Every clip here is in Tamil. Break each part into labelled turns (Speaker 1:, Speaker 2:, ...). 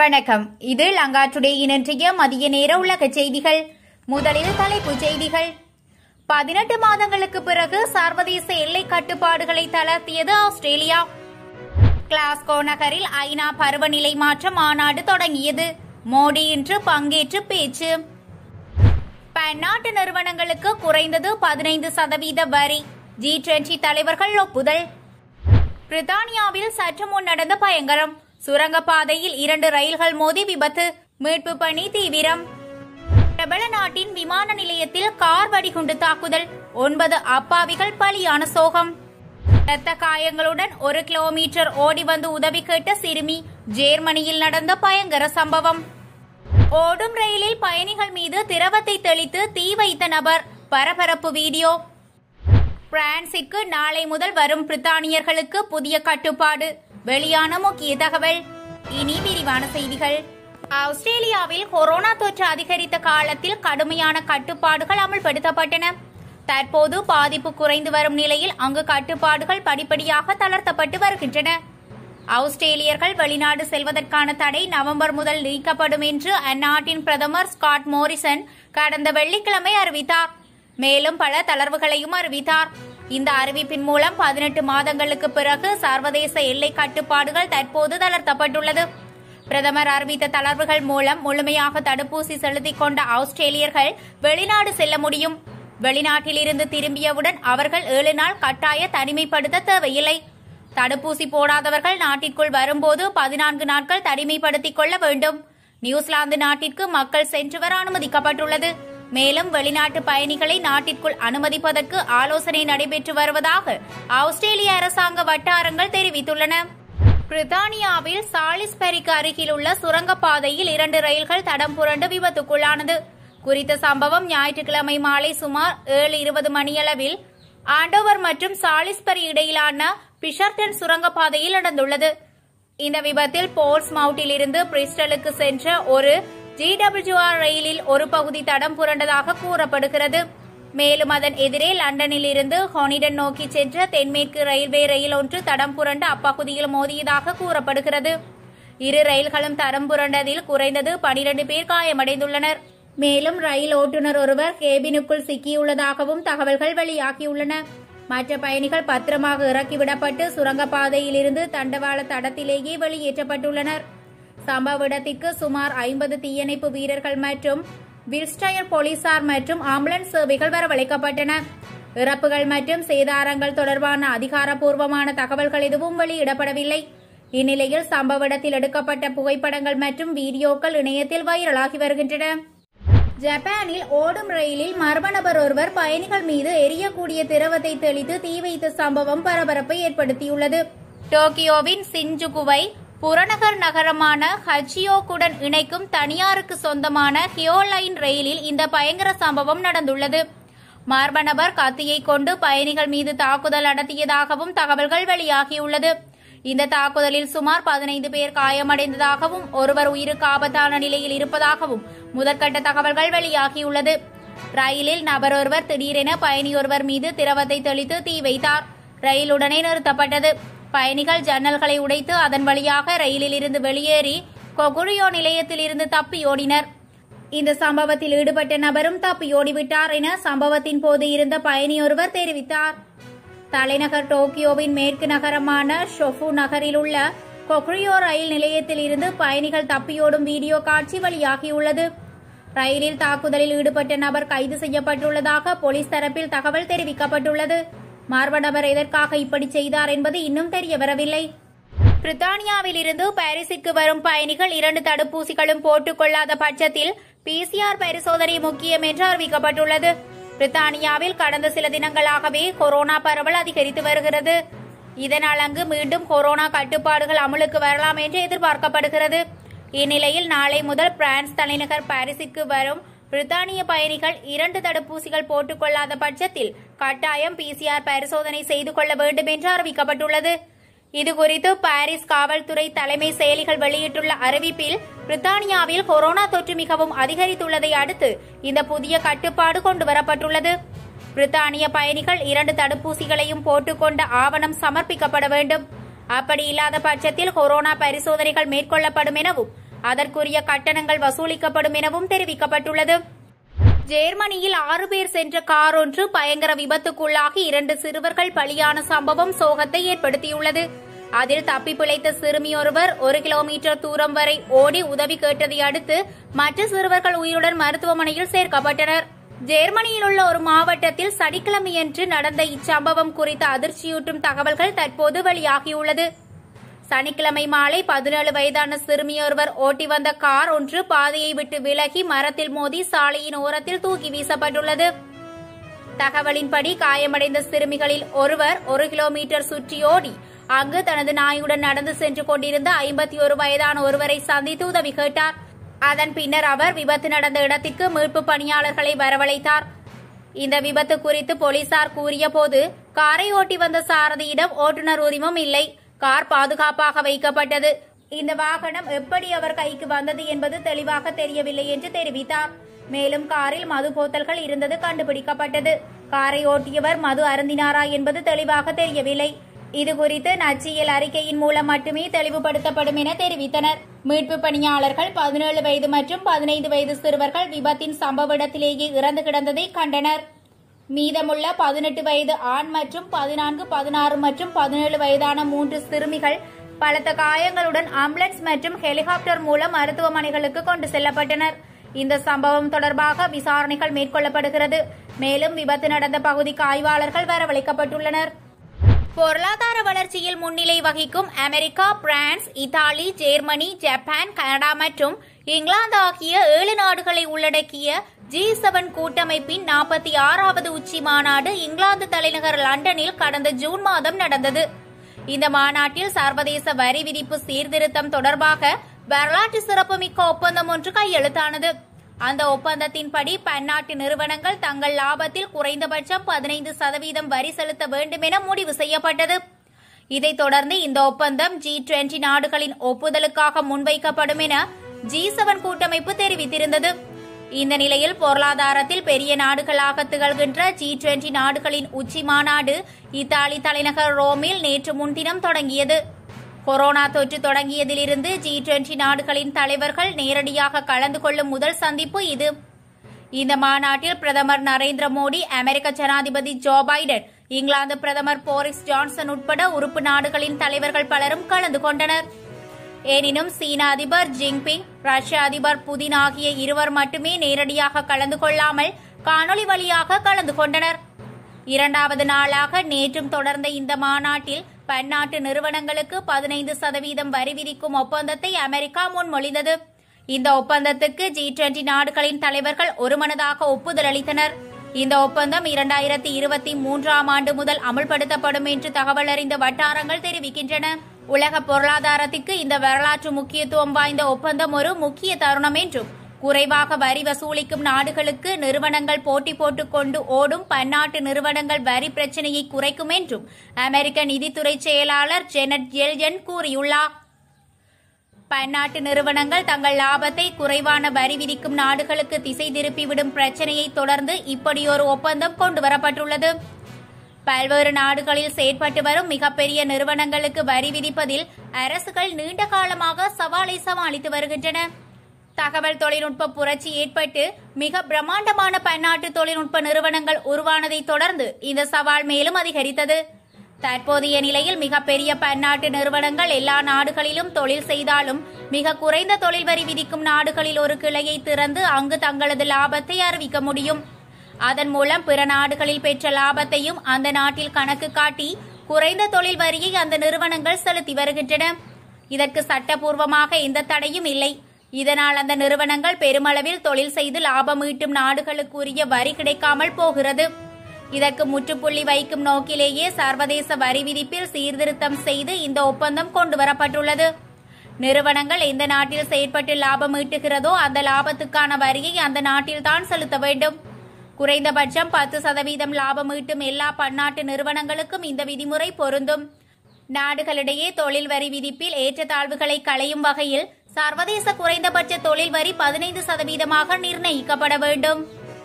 Speaker 1: வணக்கம் இது லங்காற்றுடையின் இன்றைய மதிய நேர உலக செய்திகள் முதலில் தலைப்புச் செய்திகள் பதினெட்டு மாதங்களுக்கு பிறகு சர்வதேச எல்லை கட்டுப்பாடுகளை தளர்த்தியது ஆஸ்திரேலியா கிளாஸ்கோ நகரில் ஐநா பருவநிலை மாற்ற மாநாடு தொடங்கியது மோடி இன்று பங்கேற்று பேச்சு பன்னாட்டு நிறுவனங்களுக்கு குறைந்தது பதினைந்து சதவீத வரி ஜி டுவெண்டி தலைவர்கள் ஒப்புதல் பிரித்தானியாவில் சற்று முன் நடந்த பயங்கரம் சுரங்கப்பாதையில் இரண்டு ரயில்கள் மோதி விபத்து மீட்பு பணி தீவிரம் பிரபல நாட்டின் விமான நிலையத்தில் கார் வெடிகுண்டு தாக்குதல் ஒன்பது அப்பாவிகள் பலியான சோகம் இரத்த காயங்களுடன் ஒரு கிலோமீட்டர் ஓடி வந்து உதவி கேட்ட சிறுமி ஜேர்மனியில் நடந்த பயங்கர சம்பவம் ஓடும் ரயிலில் பயணிகள் மீது திரவத்தை தெளித்து தீ வைத்த நபர் பரபரப்பு வீடியோ பிரான்சிற்கு நாளை முதல் வரும் பிரித்தானியர்களுக்கு புதிய கட்டுப்பாடு வெளியான முக்கிய தகவல் இனி விரிவான செய்திகள் ஆஸ்திரேலியாவில் கொரோனா தொற்று அதிகரித்த காலத்தில் கடுமையான கட்டுப்பாடுகள் அமல்படுத்தப்பட்டன தற்போது பாதிப்பு குறைந்து வரும் நிலையில் அங்கு கட்டுப்பாடுகள் படிப்படியாக தளர்த்தப்பட்டு வருகின்றன ஆஸ்திரேலியர்கள் வெளிநாடு செல்வதற்கான தடை நவம்பர் முதல் நீக்கப்படும் என்று அந்நாட்டின் பிரதமர் ஸ்காட் மோரிசன் கடந்த வெள்ளிக்கிழமை அறிவித்தார் மேலும் பல தளர்வுகளையும் அறிவித்தார் இந்த அறிவிப்பின் மூலம் பதினெட்டு மாதங்களுக்கு பிறகு சர்வதேச எல்லை கட்டுப்பாடுகள் தற்போது தளர்த்தப்பட்டுள்ளது பிரதமர் அறிவித்த தளர்வுகள் மூலம் முழுமையாக தடுப்பூசி செலுத்திக் கொண்ட ஆஸ்திரேலியர்கள் வெளிநாடு செல்ல முடியும் வெளிநாட்டில் இருந்து திரும்பியவுடன் அவர்கள் ஏழு நாள் கட்டாய தனிமைப்படுத்த தேவையில்லை தடுப்பூசி போடாதவர்கள் நாட்டிற்குள் வரும்போது பதினான்கு நாட்கள் தனிமைப்படுத்திக் கொள்ள வேண்டும் நியூசிலாந்து நாட்டிற்கு மக்கள் சென்று வர அனுமதிக்கப்பட்டுள்ளது மேலும் வெளிநாட்டு பயணிகளை நாட்டிற்குள் அனுமதிப்பதற்கு ஆலோசனை நடைபெற்று வருவதாக ஆஸ்திரேலிய அரசாங்க வட்டாரங்கள் தெரிவித்துள்ளன பிரித்தானியாவில் சாலிஸ்பெரிக்கு அருகில் உள்ள சுரங்கப்பாதையில் இரண்டு ரயில்கள் தடம் புரண்டு விபத்துக்குள்ளானது குறித்த சம்பவம் ஞாயிற்றுக்கிழமை மாலை சுமார் ஏழு இருபது மணியளவில் ஆண்டோவர் மற்றும் சாலிஸ்பரி இடையிலான பிஷர்டன் சுரங்கப்பாதையில் நடந்துள்ளது இந்த விபத்தில் போர்ட்ஸ் மவுட்டில் இருந்து பிரிஸ்டலுக்கு சென்ற ஒரு ஜிடபிள்யூஆர் ரயிலில் ஒரு பகுதி தடம் புரண்டதாக கூறப்படுகிறது மேலும் அதன் எதிரே லண்டனில் இருந்து ஹானிடன் நோக்கி சென்ற தென்மேற்கு ரயில்வே ரயில் ஒன்று தடம் புரண்டு அப்பகுதியில் மோதியதாக கூறப்படுகிறது இரு ரயில்களும் தடம் புரண்டதில் குறைந்தது பனிரண்டு பேர் காயமடைந்துள்ளனர் மேலும் ரயில் ஓட்டுநர் ஒருவர் கேபினுக்குள் சிக்கியுள்ளதாகவும் தகவல்கள் வெளியாகியுள்ளன மற்ற பயணிகள் பத்திரமாக இறக்கிவிடப்பட்டு சுரங்கப்பாதையில் இருந்து தண்டவாள தடத்திலேயே வெளியேற்றப்பட்டுள்ளனர் சம்பவ இடத்திற்கு சுமார் ஐம்பது தீயணைப்பு வீரர்கள் மற்றும் வில்ஸ்டயர் போலீசார் மற்றும் ஆம்புலன்ஸ் சேவைகள் வரவழைக்கப்பட்டன இறப்புகள் மற்றும் சேதாரங்கள் தொடர்பான அதிகாரப்பூர்வமான தகவல்கள் எதுவும் வெளியிடப்படவில்லை இந்நிலையில் சம்பவ இடத்தில் எடுக்கப்பட்ட புகைப்படங்கள் மற்றும் வீடியோக்கள் இணையத்தில் வைரலாகி வருகின்றன ஜப்பானில் ஓடும் ரயிலில் மர்ம நபர் ஒருவர் பயணிகள் மீது எரியக்கூடிய திரவத்தை தெளித்து தீ வைத்த சம்பவம் பரபரப்பை ஏற்படுத்தியுள்ளது டோக்கியோவின் சின்ஜுகுவை புறநகர் நகரமான ஹச்சியோக்குடன் இணைக்கும் தனியாருக்கு சொந்தமான ஹியோலைன் ரயிலில் இந்த பயங்கர சம்பவம் நடந்துள்ளது மர்ம நபர் கத்தியை கொண்டு பயணிகள் மீது தாக்குதல் நடத்தியதாகவும் தகவல்கள் வெளியாகியுள்ளது இந்த தாக்குதலில் சுமார் பதினைந்து பேர் காயமடைந்ததாகவும் ஒருவர் உயிருக்கு ஆபத்தான நிலையில் இருப்பதாகவும் முதற்கட்ட தகவல்கள் வெளியாகியுள்ளது ரயிலில் நபர் ஒருவர் திடீரென பயணியொருவர் மீது திரவத்தை தெளித்து தீ வைத்தார் ரயில் உடனே நிறுத்தப்பட்டது பயணிகள் ஜன்னல்களை உடைத்து அதன் வழியாக ரயிலில் இருந்து வெளியேறி கொகுரியோ நிலையத்தில் இருந்து தப்பியோடினர் இந்த சம்பவத்தில் ஈடுபட்ட நபரும் தப்பியோடிவிட்டார் என சம்பவத்தின் போது இருந்த பயணியொருவர் தெரிவித்தார் தலைநகர் டோக்கியோவின் மேற்கு நகரமான ஷொஃபு நகரில் உள்ள கொக்ரியோ ரயில் நிலையத்தில் இருந்து பயணிகள் தப்பியோடும் வீடியோ காட்சி வெளியாகியுள்ளது ரயிலில் தாக்குதலில் ஈடுபட்ட நபர் கைது செய்யப்பட்டுள்ளதாக போலீஸ் தரப்பில் தகவல் தெரிவிக்கப்பட்டுள்ளது மார்ப நபர் எதற்காக இப்படி செய்தார் என்பது இன்னும் தெரியவரவில்லை பிரித்தானியாவில் இருந்து பாரிஸிற்கு வரும் பயணிகள் இரண்டு தடுப்பூசிகளும் போட்டுக் கொள்ளாத பட்சத்தில் பிசிஆர் பரிசோதனை முக்கியம் என்று அறிவிக்கப்பட்டுள்ளது பிரித்தானியாவில் கடந்த சில தினங்களாகவே கொரோனா பரவல் அதிகரித்து வருகிறது இதனால் அங்கு மீண்டும் கொரோனா கட்டுப்பாடுகள் அமலுக்கு வரலாம் என்று எதிர்பார்க்கப்படுகிறது இந்நிலையில் நாளை முதல் பிரான்ஸ் தலைநகர் பாரிஸிற்கு வரும் பிரித்தானிய பயணிகள் இரண்டு தடுப்பூசிகள் போட்டுக் கொள்ளாத பட்சத்தில் கட்டாயம் பிசிஆர் பரிசோதனை செய்து கொள்ள வேண்டும் என்று அறிவிக்கப்பட்டுள்ளது இதுகுறித்து பாரிஸ் காவல்துறை தலைமை செயலிகள் வெளியிட்டுள்ள அறிவிப்பில் பிரித்தானியாவில் கொரோனா தொற்று மிகவும் அதிகரித்துள்ளதை அடுத்து இந்த புதிய கட்டுப்பாடு கொண்டுவரப்பட்டுள்ளது பிரித்தானிய பயணிகள் இரண்டு தடுப்பூசிகளையும் போட்டுக்கொண்ட ஆவணம் சமர்ப்பிக்கப்பட வேண்டும் அப்படி இல்லாத பட்சத்தில் கொரோனா பரிசோதனைகள் மேற்கொள்ளப்படும் எனவும் அதற்குரிய கட்டணங்கள் வசூலிக்கப்படும் எனவும் தெரிவிக்கப்பட்டுள்ளது ஜெர்மனியில் ஆறு பேர் சென்ற கார் ஒன்று பயங்கர விபத்துக்குள்ளாகி இரண்டு சிறுவர்கள் பலியான சம்பவம் சோகத்தை ஏற்படுத்தியுள்ளது அதில் தப்பி பிழைத்த சிறுமியொருவர் ஒரு கிலோமீட்டர் தூரம் வரை ஓடி உதவி கேட்டதை அடுத்து மற்ற சிறுவர்கள் உயிருடன் மருத்துவமனையில் சேர்க்கப்பட்டனர் ஜெர்மனியில் உள்ள ஒரு மாவட்டத்தில் சனிக்கிழமையன்று நடந்த இச்சம்பவம் குறித்த அதிர்ச்சியூட்டும் தகவல்கள் தற்போது வெளியாகியுள்ளது சனிக்கிழமை மாலை பதினேழு வயதான சிறுமியொருவர் ஓட்டி வந்த கார் ஒன்று பாதையை விட்டு விலகி மரத்தில் மோதி சாலையின் ஓரத்தில் தூக்கி வீசப்பட்டுள்ளது தகவலின்படி காயமடைந்த சிறுமிகளில் ஒருவர் ஒரு கிலோமீட்டர் சுற்றியோடி அங்கு தனது நாயுடன் நடந்து சென்று கொண்டிருந்த ஐம்பத்தி ஒரு வயதான ஒருவரை சந்தித்து உதவி கேட்டார் அதன் பின்னர் அவர் விபத்து நடந்த இடத்திற்கு மீட்பு பணியாளர்களை வரவழைத்தார் இந்த விபத்து குறித்து போலீசார் கூறிய போது காரை ஓட்டி வந்த சாரதியிடம் ஓட்டுநர் உரிமம் இல்லை கார் பாதுகாப்பாக வைக்கப்பட்டது இந்த வாகனம் எப்படி அவர் கைக்கு வந்தது என்பது தெளிவாக தெரியவில்லை என்று தெரிவித்தார் மேலும் காரில் மது போத்தல்கள் இருந்தது கண்டுபிடிக்கப்பட்டது காரை ஓட்டியவர் மது அருந்தினாரா என்பது தெளிவாக தெரியவில்லை இது குறித்து நச்சியல் அறிக்கையின் மூலம் மட்டுமே தெளிவுபடுத்தப்படும் என தெரிவித்தனர் மீட்பு பணியாளர்கள் பதினேழு வயது மற்றும் பதினைந்து வயது சிறுவர்கள் விபத்தின் சம்பவ இடத்திலேயே இறந்து கிடந்ததை கண்டனர் மீதமுள்ள பதினெட்டு வயது ஆண் மற்றும் பதினான்கு பதினாறு மற்றும் பதினேழு வயதான மூன்று சிறுமிகள் பலத்த காயங்களுடன் ஆம்புலன்ஸ் மற்றும் ஹெலிகாப்டர் மூலம் மருத்துவமனைகளுக்கு கொண்டு செல்லப்பட்டனர் இந்த சம்பவம் தொடர்பாக விசாரணைகள் மேற்கொள்ளப்படுகிறது மேலும் விபத்து நடந்த பகுதிக்கு ஆய்வாளர்கள் வரவழைக்கப்பட்டுள்ளனர் பொருளாதார வளர்ச்சியில் முன்னிலை வகிக்கும் America France Italy Germany Japan Canada மற்றும் இங்கிலாந்து ஆகிய ஏழு நாடுகளை உள்ளடக்கிய ஜி செவன் கூட்டமைப்பின் நாற்பத்தி ஆறாவது உச்சி மாநாடு இங்கிலாந்து தலைநகர் லண்டனில் கடந்த ஜூன் மாதம் நடந்தது இந்த மாநாட்டில் சர்வதேச வரி விதிப்பு சீர்திருத்தம் தொடர்பாக வரலாற்று சிறப்புமிக்க ஒப்பந்தம் ஒன்று கையெழுத்தானது அந்த ஒப்பந்தத்தின்படி பன்னாட்டு நிறுவனங்கள் தங்கள் லாபத்தில் குறைந்தபட்சம் பதினைந்து சதவீதம் வரி செலுத்த வேண்டும் என முடிவு செய்யப்பட்டது இதைத் தொடர்ந்து இந்த ஒப்பந்தம் ஜி டுவெண்டி நாடுகளின் ஒப்புதலுக்காக முன்வைக்கப்படும் என ஜி செவன் கூட்டமைப்பு தெரிவித்திருந்தது இந்த நிலையில் பொருளாதாரத்தில் பெரிய நாடுகளாக திகழ்கின்ற ஜி டுவெண்டி நாடுகளின் உச்சி மாநாடு இத்தாலி தலைநகர் ரோமில் நேற்று முன்தினம் தொடங்கியது கொரோனா தொற்று தொடங்கியதிலிருந்து ஜி டுவெண்டி நாடுகளின் தலைவர்கள் நேரடியாக கலந்து கொள்ளும் முதல் சந்திப்பு இது இந்த மாநாட்டில் பிரதமர் நரேந்திர மோடி அமெரிக்க ஜனாதிபதி ஜோ பைடன் இங்கிலாந்து பிரதமர் போரிஸ் ஜான்சன் உட்பட உறுப்பு நாடுகளின் தலைவர்கள் பலரும் கலந்து கொண்டனர் எனினும் சீன அதிபர் ஜின்பிங் ரஷ்ய அதிபர் புதின் ஆகிய இருவர் மட்டுமே நேரடியாக கலந்து கொள்ளாமல் காணொலி வழியாக கலந்து கொண்டனர் இரண்டாவது நாளாக நேற்றும் தொடர்ந்த இந்த மாநாட்டில் பன்னாட்டு நிறுவனங்களுக்கு பதினைந்து சதவீதம் வரி விதிக்கும் ஒப்பந்தத்தை அமெரிக்கா முன்மொழிந்தது இந்த ஒப்பந்தத்துக்கு ஜி டுவெண்டி நாடுகளின் தலைவர்கள் ஒருமனதாக ஒப்புதல் அளித்தனர் இந்த ஒப்பந்தம் இரண்டாயிரத்தி இருபத்தி மூன்றாம் ஆண்டு முதல் அமல்படுத்தப்படும் என்று தகவல் அறிந்த வட்டாரங்கள் தெரிவிக்கின்றன உலக பொருளாதாரத்திற்கு இந்த வரலாற்று முக்கியத்துவம் வாய்ந்த ஒப்பந்தம் ஒரு முக்கிய தருணம் என்றும் குறைவாக வரி வசூலிக்கும் நாடுகளுக்கு நிறுவனங்கள் போட்டி போட்டுக் கொண்டு ஓடும் பன்னாட்டு நிறுவனங்கள் வரி பிரச்சினையை குறைக்கும் என்றும் அமெரிக்க நிதித்துறை செயலாளர் ஜெனட் எல்ஜன் கூறியுள்ளார் பன்னாட்டு நிறுவனங்கள் தங்கள் லாபத்தை குறைவான வரி விதிக்கும் நாடுகளுக்கு திசை திருப்பிவிடும் பிரச்சனையை தொடர்ந்து இப்படியொரு ஒப்பந்தம் கொண்டுவரப்பட்டுள்ளது பல்வேறு நாடுகளில் செயற்பட்டு வரும் மிகப்பெரிய நிறுவனங்களுக்கு வரி விதிப்பதில் அரசுகள் நீண்ட காலமாக சவாலை சமாளித்து வருகின்றன தகவல் தொழில்நுட்ப புரட்சி ஏற்பட்டு மிக பிரம்மாண்டமான பன்னாட்டு தொழில்நுட்ப நிறுவனங்கள் உருவானதை தொடர்ந்து இந்த சவால் மேலும் அதிகரித்தது தற்போதைய நிலையில் மிகப்பெரிய பன்னாட்டு நிறுவனங்கள் எல்லா நாடுகளிலும் தொழில் செய்தாலும் மிக குறைந்த தொழில் வரி விதிக்கும் நாடுகளில் ஒரு கிளையை திறந்து அங்கு தங்களது லாபத்தை அறிவிக்க முடியும் அதன் மூலம் பிற நாடுகளில் பெற்ற லாபத்தையும் அந்த நாட்டில் கணக்கு காட்டி குறைந்த தொழில் வரியை அந்த நிறுவனங்கள் செலுத்தி வருகின்றன இதற்கு சட்டபூர்வமாக எந்த தடையும் இல்லை இதனால் அந்த நிறுவனங்கள் பெருமளவில் தொழில் செய்து லாபம் ஈட்டும் நாடுகளுக்குரிய வரி கிடைக்காமல் போகிறது இதற்கு முற்றுப்புள்ளி வைக்கும் நோக்கிலேயே சர்வதேச வரி விதிப்பில் சீர்திருத்தம் செய்து இந்த ஒப்பந்தம் கொண்டுவரப்பட்டுள்ளது நிறுவனங்கள் எந்த நாட்டில் செயற்பட்டு லாபம் ஈட்டுகிறதோ அந்த லாபத்துக்கான வரியை அந்த நாட்டில்தான் செலுத்த வேண்டும் குறைந்தபட்சம் பத்து சதவீதம் லாபம் ஈட்டும் எல்லா பன்னாட்டு நிறுவனங்களுக்கும் இந்த விதிமுறை பொருந்தும் நாடுகளிடையே தொழில் வரி விதிப்பில் ஏற்றத்தாழ்வுகளை களையும் வகையில் சர்வதேச குறைந்தபட்ச தொழில் வரி பதினைந்து சதவீதமாக நிர்ணயிக்கப்பட வேண்டும்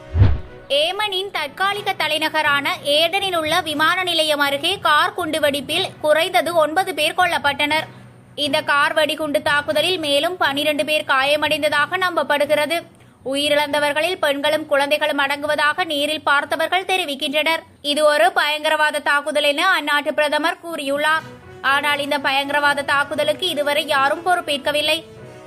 Speaker 1: ஏமனின் தற்காலிக தலைநகரான ஏடனில் உள்ள விமான நிலையம் அருகே கார் குண்டுவெடிப்பில் குறைந்தது ஒன்பது பேர் கொல்லப்பட்டனர் இந்த கார் வெடிகுண்டு தாக்குதலில் மேலும் பனிரண்டு பேர் காயமடைந்ததாக நம்பப்படுகிறது உயிரிழந்தவர்களில் பெண்களும் குழந்தைகளும் அடங்குவதாக நேரில் பார்த்தவர்கள் தெரிவிக்கின்றனர் இது ஒரு பயங்கரவாத தாக்குதல் என அந்நாட்டு பிரதமர் கூறியுள்ளார் ஆனால் இந்த பயங்கரவாத தாக்குதலுக்கு இதுவரை யாரும் பொறுப்பேற்கவில்லை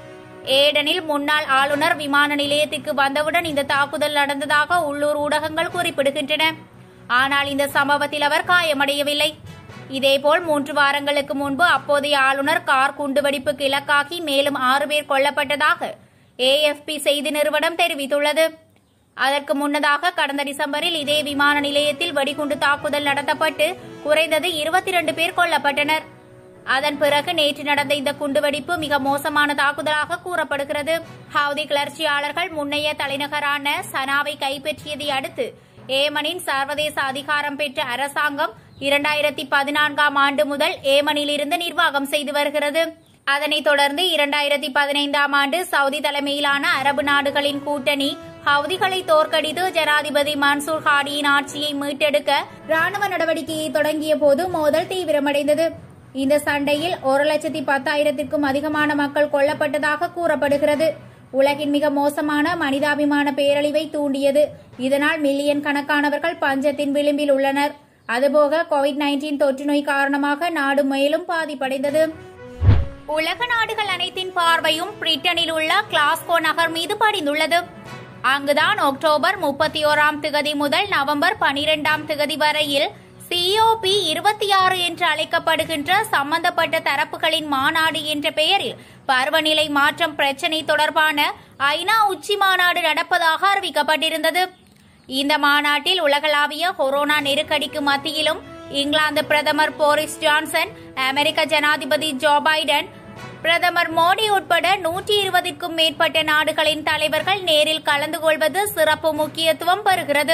Speaker 1: ஏடனில் முன்னாள் ஆளுநர் விமான நிலையத்திற்கு வந்தவுடன் இந்த தாக்குதல் நடந்ததாக உள்ளூர் ஊடகங்கள் குறிப்பிடுகின்றன ஆனால் இந்த சம்பவத்தில் அவர் காயமடையவில்லை இதேபோல் மூன்று வாரங்களுக்கு முன்பு அப்போதைய ஆளுநர் கார் குண்டுவெடிப்புக்கு இலக்காகி மேலும் ஆறு பேர் கொல்லப்பட்டதாக ஏஎஃப்பி செய்தி நிறுவனம் தெரிவித்துள்ளது அதற்கு முன்னதாக கடந்த டிசம்பரில் இதே விமான நிலையத்தில் வெடிகுண்டு தாக்குதல் நடத்தப்பட்டு குறைந்தது இருபத்தி இரண்டு பேர் கொல்லப்பட்டனர் அதன் பிறகு நேற்று நடந்த இந்த குண்டுவெடிப்பு மிக மோசமான தாக்குதலாக கூறப்படுகிறது ஹவுதி கிளர்ச்சியாளர்கள் முன்னைய தலைநகரான சனாவை கைப்பற்றியதை அடுத்து ஏமனின் சர்வதேச அதிகாரம் பெற்ற அரசாங்கம் இரண்டாயிரத்தி பதினான்காம் ஆண்டு முதல் ஏமனிலிருந்து நிர்வாகம் செய்து வருகிறது அதனைத் தொடர்ந்து இரண்டாயிரத்தி பதினைந்தாம் ஆண்டு சவுதி தலைமையிலான அரபு நாடுகளின் கூட்டணி ஹவுதிகளை தோற்கடித்து ஜனாதிபதி மன்சூர் ஹாடியின் ஆட்சியை மீட்டெடுக்க ராணுவ நடவடிக்கையை தொடங்கிய போது மோதல் தீவிரமடைந்தது இந்த சண்டையில் ஒரு லட்சத்தி பத்தாயிரத்திற்கும் அதிகமான மக்கள் கொல்லப்பட்டதாக கூறப்படுகிறது உலகின் மிக மோசமான மனிதாபிமான பேரழிவை தூண்டியது இதனால் மில்லியன் கணக்கானவர்கள் பஞ்சத்தின் விளிம்பில் உள்ளனர் அதுபோக கோவிட் நைன்டீன் தொற்று நோய் காரணமாக நாடு மேலும் பாதிப்படைந்தது உலக நாடுகள் அனைத்தின் பார்வையும் பிரிட்டனில் உள்ள கிளாஸ்கோ நகர் மீது படிந்துள்ளது அங்குதான் அக்டோபர் முப்பத்தி ஓராம் திகதி முதல் நவம்பர் பனிரெண்டாம் திகதி வரையில் சிஓபி இருபத்தி ஆறு என்று அழைக்கப்படுகின்ற சம்பந்தப்பட்ட தரப்புகளின் மாநாடு என்ற பெயரில் பருவநிலை மாற்றம் பிரச்சினை தொடர்பான ஐநா உச்சி மாநாடு நடப்பதாக அறிவிக்கப்பட்டிருந்தது இந்த மாநாட்டில் உலகளாவிய கொரோனா நெருக்கடிக்கு மத்தியிலும் இங்கிலாந்து பிரதமர் போரிஸ் ஜான்சன் அமெரிக்க ஜனாதிபதி ஜோ பைடன் பிரதமர் மோடி உட்பட நூற்றி இருபதுக்கும் மேற்பட்ட நாடுகளின் தலைவர்கள் நேரில் கலந்து கொள்வது சிறப்பு முக்கியத்துவம் பெறுகிறது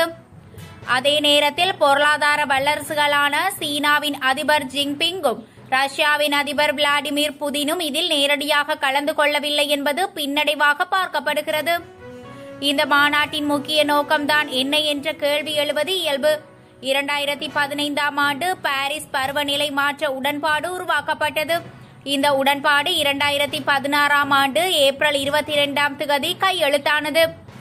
Speaker 1: அதே நேரத்தில் பொருளாதார வல்லரசுகளான சீனாவின் அதிபர் ஜின்பிங்கும் ரஷ்யாவின் அதிபர் விளாடிமிர் புதினும் இதில் நேரடியாக கலந்து கொள்ளவில்லை என்பது பின்னடைவாக பார்க்கப்படுகிறது இந்த மாநாட்டின் முக்கிய நோக்கம்தான் என்ன என்ற கேள்வி எழுவது இயல்பு இரண்டாயிரத்தி பதினைந்தாம் ஆண்டு பாரிஸ் பருவநிலை மாற்ற உடன்பாடு உருவாக்கப்பட்டது இந்த உடன்பாடு இரண்டாயிரத்தி பதினாறாம் ஆண்டு ஏப்ரல் இருபத்தி இரண்டாம் திகதி கையெழுத்தானது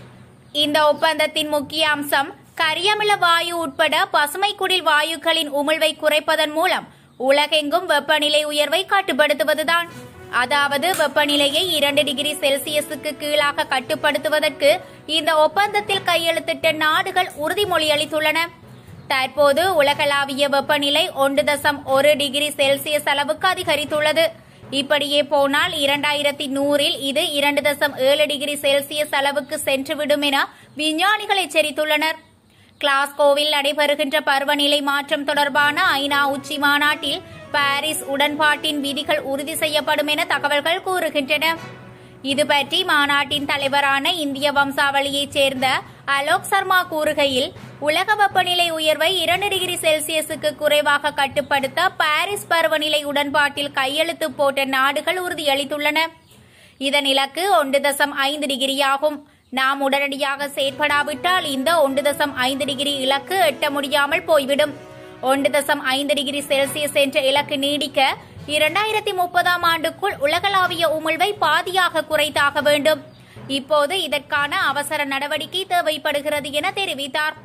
Speaker 1: இந்த ஒப்பந்தத்தின் முக்கிய அம்சம் கரியமில வாயு உட்பட பசுமை குடில் வாயுக்களின் உமிழ்வை குறைப்பதன் மூலம் உலகெங்கும் வெப்பநிலை உயர்வை கட்டுப்படுத்துவதுதான் அதாவது வெப்பநிலையை இரண்டு டிகிரி செல்சியஸுக்கு கீழாக கட்டுப்படுத்துவதற்கு இந்த ஒப்பந்தத்தில் கையெழுத்திட்ட நாடுகள் உறுதிமொழி அளித்துள்ளன தற்போது உலகளாவிய வெப்பநிலை ஒன்று தசம் ஒரு டிகிரி செல்சியஸ் அளவுக்கு அதிகரித்துள்ளது இப்படியே போனால் இரண்டாயிரத்தி நூறில் இது இரண்டு தசம் ஏழு டிகிரி செல்சியஸ் அளவுக்கு சென்றுவிடும் என விஞ்ஞானிகள் எச்சரித்துள்ளனர் கிளாஸ்கோவில் நடைபெறுகின்ற பருவநிலை மாற்றம் தொடர்பான ஐநா உச்சி மாநாட்டில் பாரிஸ் உடன்பாட்டின் விதிகள் உறுதி செய்யப்படும் என தகவல்கள் கூறுகின்றன இது பற்றி மாநாட்டின் தலைவரான இந்திய வம்சாவளியைச் சேர்ந்த அலோக் சர்மா கூறுகையில் உலக வெப்பநிலை உயர்வை இரண்டு டிகிரி செல்சியஸுக்கு குறைவாக கட்டுப்படுத்த பாரிஸ் பருவநிலை உடன்பாட்டில் கையெழுத்து போட்ட நாடுகள் உறுதியளித்துள்ளன இதன் இலக்கு ஒன்று தசம் ஐந்து டிகிரியாகும் நாம் உடனடியாக செயற்படாவிட்டால் இந்த ஒன்று தசம் ஐந்து டிகிரி இலக்கு எட்ட முடியாமல் போய்விடும் ஒன்று தசம் ஐந்து டிகிரி செல்சியஸ் என்ற இலக்கு நீடிக்க இரண்டாயிரத்தி முப்பதாம் ஆண்டுக்குள் உலகளாவிய உமிழ்வை பாதியாக குறைத்தாக வேண்டும் இப்போது இதற்கான அவசர நடவடிக்கை தேவைப்படுகிறது என தெரிவித்தார்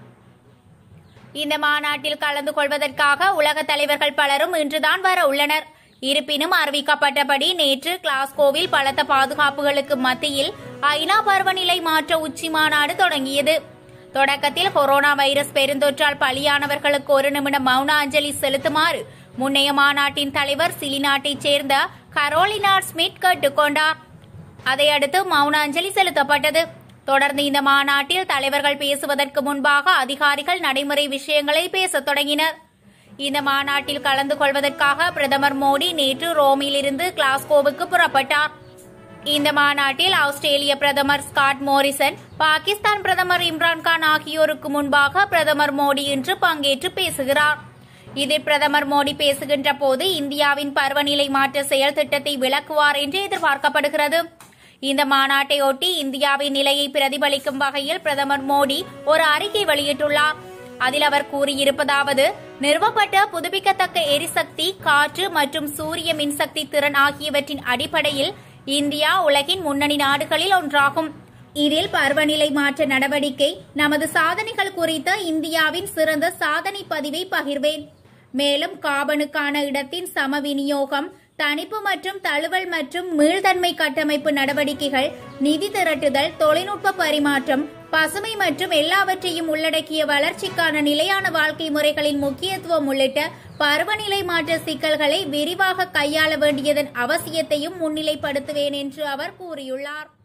Speaker 1: இந்த மாநாட்டில் கலந்து கொள்வதற்காக உலக தலைவர்கள் பலரும் இன்றுதான் வர உள்ளனர் இருப்பினும் அறிவிக்கப்பட்டபடி நேற்று கிளாஸ்கோவில் பலத்த பாதுகாப்புகளுக்கு மத்தியில் ஐநா பருவநிலை மாற்ற உச்சி மாநாடு தொடங்கியது தொடக்கத்தில் கொரோனா வைரஸ் பெருந்தொற்றால் பலியானவர்களுக்கு ஒரு நிமிடம் மௌன அஞ்சலி செலுத்துமாறு முன்னைய மாநாட்டின் தலைவர் சிலி நாட்டைச் சேர்ந்த கரோலினா ஸ்மித் கேட்டுக்கொண்டார் அதையடுத்து மௌன அஞ்சலி செலுத்தப்பட்டது தொடர்ந்து இந்த மாநாட்டில் தலைவர்கள் பேசுவதற்கு முன்பாக அதிகாரிகள் நடைமுறை விஷயங்களை பேசத் தொடங்கினர் இந்த மாநாட்டில் கலந்து கொள்வதற்காக பிரதமர் மோடி நேற்று ரோமிலிருந்து கிளாஸ்கோவுக்கு புறப்பட்டார் இந்த மாநாட்டில் ஆஸ்திரேலிய பிரதமர் ஸ்காட் மோரிசன் பாகிஸ்தான் பிரதமர் இம்ரான்கான் ஆகியோருக்கு முன்பாக பிரதமர் மோடி இன்று பங்கேற்று பேசுகிறார் இதில் பிரதமர் மோடி பேசுகின்ற போது இந்தியாவின் பருவநிலை மாற்ற செயல் திட்டத்தை விளக்குவார் என்று எதிர்பார்க்கப்படுகிறது இந்த மாநாட்டையொட்டி இந்தியாவின் நிலையை பிரதிபலிக்கும் வகையில் பிரதமர் மோடி ஒரு அறிக்கை வெளியிட்டுள்ளார் அதில் அவர் கூறியிருப்பதாவது நிறுவப்பட்ட புதுப்பிக்கத்தக்க எரிசக்தி காற்று மற்றும் சூரிய மின்சக்தி திறன் ஆகியவற்றின் அடிப்படையில் இந்தியா உலகின் முன்னணி நாடுகளில் ஒன்றாகும் இதில் பருவநிலை மாற்ற நடவடிக்கை நமது சாதனைகள் குறித்த இந்தியாவின் சிறந்த சாதனை பதிவை பகிர்வேன் மேலும் காபனுக்கான இடத்தின் சம விநியோகம் தணிப்பு மற்றும் தழுவல் மற்றும் மீள்தன்மை கட்டமைப்பு நடவடிக்கைகள் நிதி திரட்டுதல் தொழில்நுட்ப பரிமாற்றம் பசுமை மற்றும் எல்லாவற்றையும் உள்ளடக்கிய வளர்ச்சிக்கான நிலையான வாழ்க்கை முறைகளின் முக்கியத்துவம் உள்ளிட்ட பருவநிலை மாற்ற சிக்கல்களை விரிவாக கையாள வேண்டியதன் அவசியத்தையும் முன்னிலைப்படுத்துவேன் என்று அவர் கூறியுள்ளார்